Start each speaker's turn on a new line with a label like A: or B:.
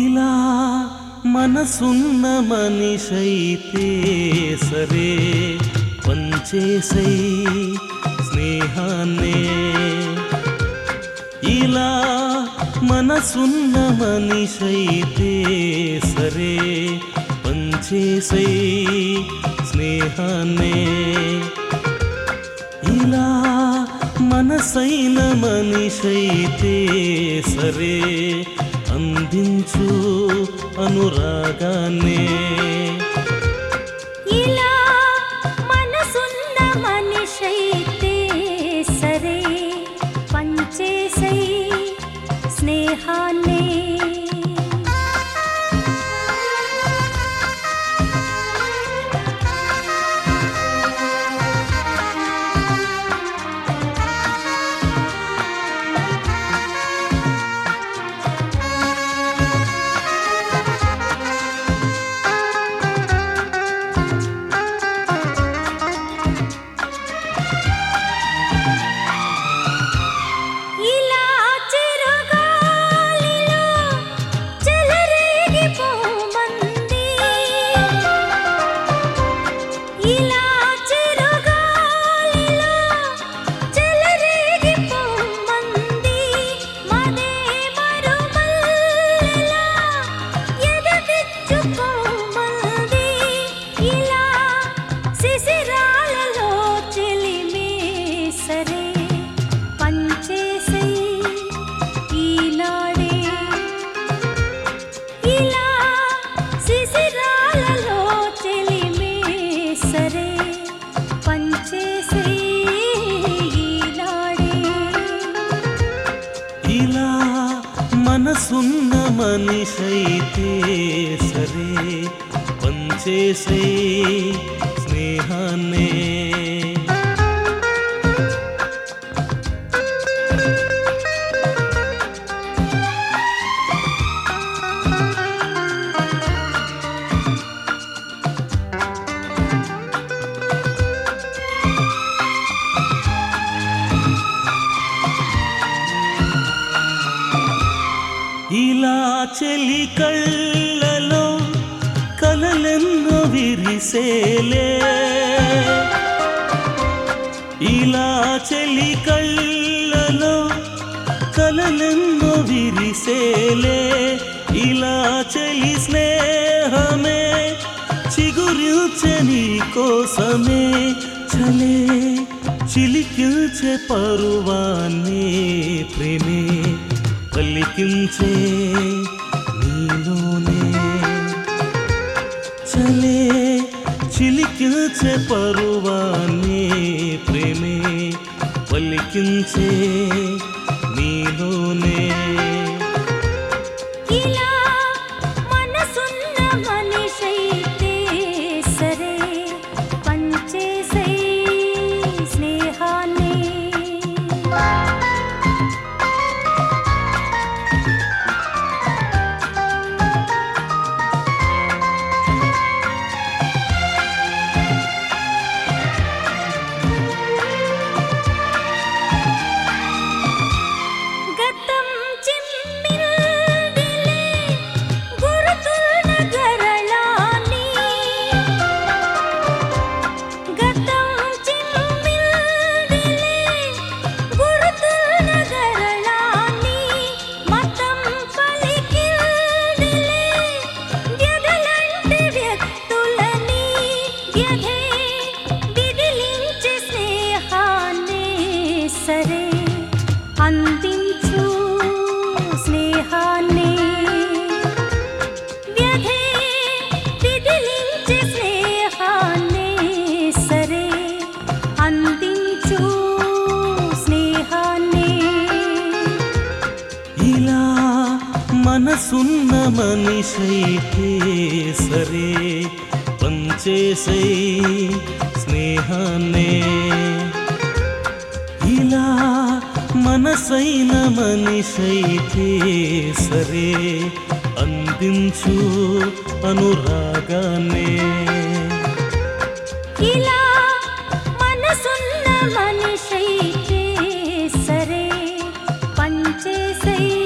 A: ఇలా మనసున్న మనిషైతే సరే పంచేసై స్నేహాన్నే ఇలా మనసున్న మనిషైతే సరే పంచేసై స్నేహాన్నే ఇలా మనసైన మనిషైతే సరే అందించు అనురాగాన్నే
B: ఇలా మనసున్న మనిషైతే సరే పంచేసై స్నేహాన్నే ఇలా చిరుగాలిలో చెలరేగిపోమంది ఇలా చిరుగాలిలో చెలరేగిపోమంది మదే మరుమల్లెలా ఎదగిచ్చుకోమంది ఇలా శిశిరాలలో చెలిమే సరే పంచేసై ఈనాడే ఇలా శిశిరాలలో చెలిమే సరే పంచేసై ఈనాడే
A: ఇలా మనసున్న మనిషైతే సరే పంచేసే స్నేహాన్నే ఇలా చెలి కళ్ళలో కలలెన్నో విరిసేలే ఇలా చెలి కళ్ళలో కలలెన్నో విరిసేలే ఇలా చెలి స్నేహమే చిగురుచని కోసమే చలే చిలికిల్చే పరువాన్ని ప్రేమే పలికించే నీలోనే చలే చిలికిల్చే పరువాన్ని ప్రేమే పలికించే నీలోనే
B: ఇలా మనసున్న మనిషైతే సరే పంచేసై స్నేహాన్ని గతం చిమ్మిల్దిలే గురుతున్న గరళాని గతం చిమ్మిల్దిలే గురుతున్న గరళాని మతం పలికిల్దిలే వ్యధలంటి వ్యక్తులని వ్యధే విదిలించే స్నేహాన్ని సరే అందించు స్నేహాన్ని వ్యధే విదిలించే స్నేహాన్ని సరే అందించు స్నేహాన్ని
A: ఇలా మనసున్న మనిషైతే సరే పంచేసై స్నేహాన్నే ఇలా మనసైన మనిషైతే సరే అందించు అనురాగాన్నే
B: ఇలా మనసున్న మనిషైతే సరే పంచేసై